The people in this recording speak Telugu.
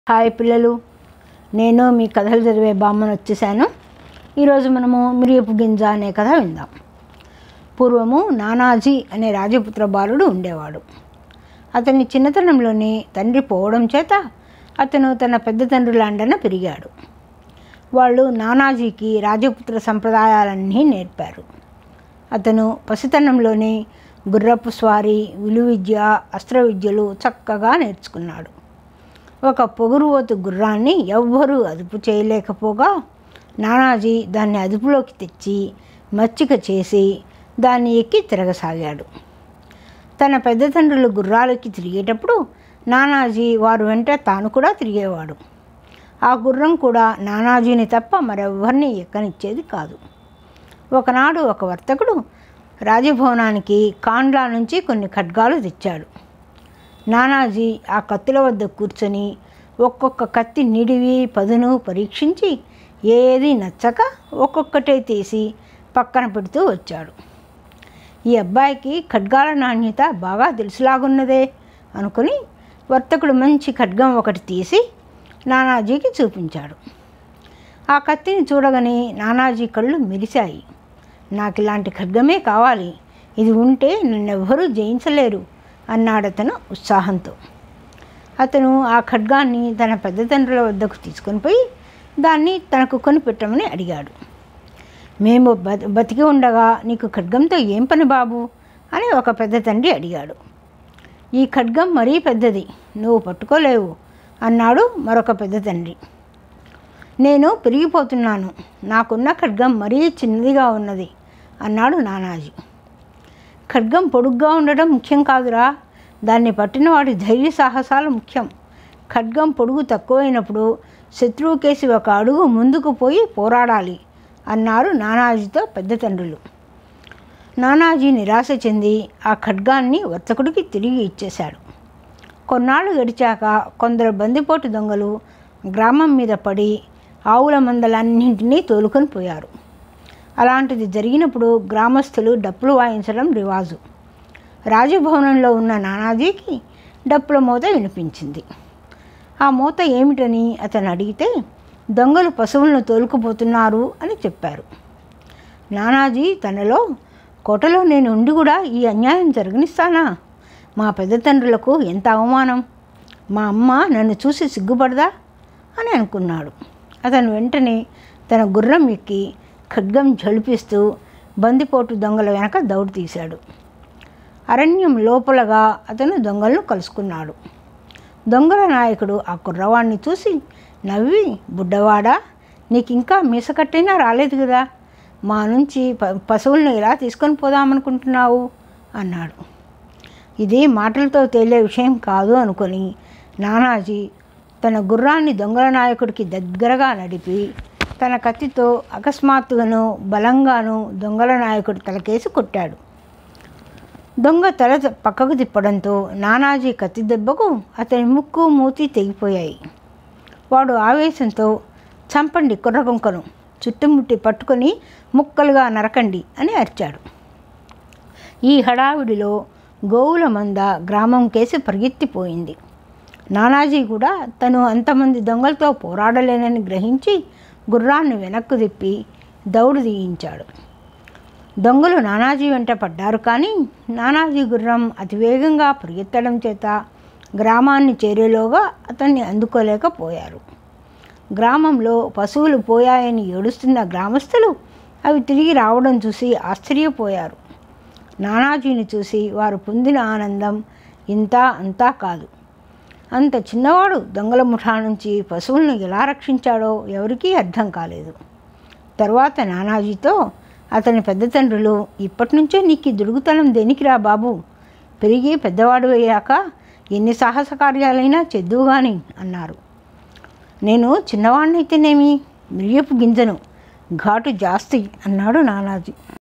హాయ్ పిల్లలు నేను మీ కథలు చదివే బామ్మను వచ్చేసాను ఈరోజు మనము మిరియపు గింజ అనే కథ విందాం పూర్వము నానాజీ అనే రాజపుత్ర బాలుడు ఉండేవాడు అతని చిన్నతనంలోనే తండ్రి పోవడం చేత అతను తన పెద్ద తండ్రుల అండన పెరిగాడు వాళ్ళు నానాజీకి రాజపుత్ర సంప్రదాయాలన్నీ నేర్పారు అతను పసితనంలోనే గుర్రపు స్వారీ విలువిద్య అస్త్ర విద్యలు చక్కగా నేర్చుకున్నాడు ఒక పొగురువోతు గుర్రాన్ని ఎవ్వరూ అదుపు చేయలేకపోగా నానాజీ దాన్ని అదుపులోకి తెచ్చి మచ్చిక చేసి దాన్ని ఎక్కి తిరగసాగాడు తన పెద్ద తండ్రులు గుర్రాలకి తిరిగేటప్పుడు నానాజీ వారు వెంట తాను కూడా తిరిగేవాడు ఆ గుర్రం కూడా నానాజీని తప్ప మరెవ్వరిని ఎక్కనిచ్చేది కాదు ఒకనాడు ఒక వర్తకుడు రాజభవనానికి కాండ్లా నుంచి కొన్ని ఖడ్గాలు తెచ్చాడు నానాజీ ఆ కత్తుల వద్ద కూర్చొని ఒక్కొక్క కత్తి నిడివి పదును పరీక్షించి ఏది నచ్చక ఒక్కొక్కటే తీసి పక్కన పెడుతూ వచ్చాడు ఈ అబ్బాయికి ఖడ్గాల నాణ్యత బాగా తెలుసులాగున్నదే అనుకుని వర్తకుడు మంచి ఖడ్గం ఒకటి తీసి నానాజీకి చూపించాడు ఆ కత్తిని చూడగానే నానాజీ కళ్ళు మెరిశాయి నాకు ఇలాంటి ఖడ్గమే కావాలి ఇది ఉంటే నన్నెవ్వరూ జయించలేరు అన్నాడతను ఉత్సాహంతో అతను ఆ ఖడ్గాన్ని తన పెద్ద తండ్రుల వద్దకు తీసుకొని పోయి దాన్ని తనకు కొనిపెట్టమని అడిగాడు మేము బ బతికి ఉండగా నీకు ఖడ్గంతో ఏం పని బాబు అని ఒక పెద్ద తండ్రి అడిగాడు ఈ ఖడ్గం మరీ పెద్దది నువ్వు పట్టుకోలేవు అన్నాడు మరొక పెద్ద తండ్రి నేను పెరిగిపోతున్నాను నాకున్న ఖడ్గం మరీ చిన్నదిగా ఉన్నది అన్నాడు నానాజీ ఖడ్గం పొడుగ్గా ఉండడం ముఖ్యం కాదురా దాన్ని పట్టిన వాడి ధైర్య సాహసాలు ముఖ్యం ఖడ్గం పొడుగు తక్కువైనప్పుడు శత్రువు కేసి ఒక అడుగు ముందుకు పోయి పోరాడాలి అన్నారు నానాజీతో పెద్ద తండ్రులు నానాజీ నిరాశ చెంది ఆ ఖడ్గాన్ని వర్తకుడికి తిరిగి ఇచ్చేశాడు కొన్నాళ్ళు గడిచాక కొందరు బందిపోటు దొంగలు గ్రామం మీద పడి ఆవుల మందలన్నింటినీ తోలుకొని పోయారు అలాంటిది జరిగినప్పుడు గ్రామస్తులు డప్పులు వాయించడం రివాజు రాజభవనంలో ఉన్న నానాజీకి డప్పుల మూత వినిపించింది ఆ మూత ఏమిటని అతను అడిగితే దొంగలు పశువులను తోలుకుపోతున్నారు అని చెప్పారు నానాజీ తనలో కోటలో నేను ఉండి కూడా ఈ అన్యాయం జరగనిస్తానా మా పెద్ద తండ్రులకు ఎంత అవమానం మా అమ్మ నన్ను చూసి సిగ్గుపడదా అని అనుకున్నాడు అతను వెంటనే తన గుర్రం ఎక్కి ఖడ్గం జలిపిస్తూ బందిపోటు దొంగల వెనక దౌడు తీశాడు అరణ్యం లోపలగా అతను దొంగలను కలుసుకున్నాడు దొంగల నాయకుడు ఆ కుర్రవాణ్ణి చూసి నవ్వి బుడ్డవాడా నీకు ఇంకా మీసకట్టైనా రాలేదు కదా మా నుంచి ప పశువులను ఎలా తీసుకొని పోదామనుకుంటున్నావు అన్నాడు ఇది మాటలతో తేలే విషయం కాదు అనుకొని నానాజీ తన గుర్రాన్ని దొంగల నాయకుడికి దగ్గరగా నడిపి తన కత్తితో అకస్మాత్తుగాను బలంగాను దొంగల నాయకుడి తలకేసి కొట్టాడు దొంగ తల పక్కకు తిప్పడంతో నానాజీ కత్తి దెబ్బకు అతని ముక్కు మూతి తెగిపోయాయి వాడు ఆవేశంతో చంపండి కుర్రకుంకను చుట్టుముట్టి పట్టుకొని ముక్కలుగా నరకండి అని అరిచాడు ఈ హడావిడిలో గోవుల మంద గ్రామం కేసి పరిగెత్తిపోయింది నానాజీ కూడా తను అంతమంది దొంగలతో పోరాడలేనని గ్రహించి గుర్రాన్ని వెనక్కు తిప్పి దౌడు తీయించాడు దొంగలు నానాజీ వెంట పడ్డారు కానీ నానాజీ గుర్రం అతివేగంగా పరిగెత్తడం చేత గ్రామాన్ని చేరేలోగా అతన్ని అందుకోలేకపోయారు గ్రామంలో పశువులు పోయాయని ఏడుస్తున్న గ్రామస్తులు అవి తిరిగి రావడం చూసి ఆశ్చర్యపోయారు నానాజీని చూసి వారు పొందిన ఆనందం ఇంత అంతా కాదు అంత చిన్నవాడు దొంగల ముఠా నుంచి పశువులను ఎలా రక్షించాడో ఎవరికీ అర్థం కాలేదు తర్వాత నానాజీతో అతని పెద్ద తండ్రులు ఇప్పటి నుంచే నీకు దుడుగుతనం దేనికిరా బాబు పెరిగి పెద్దవాడు అయ్యాక ఎన్ని సాహస కార్యాలైనా చెద్దువు గాని అన్నారు నేను చిన్నవాడినైతేనేమి మిరియపు గింజను ఘాటు జాస్తి అన్నాడు నానాజీ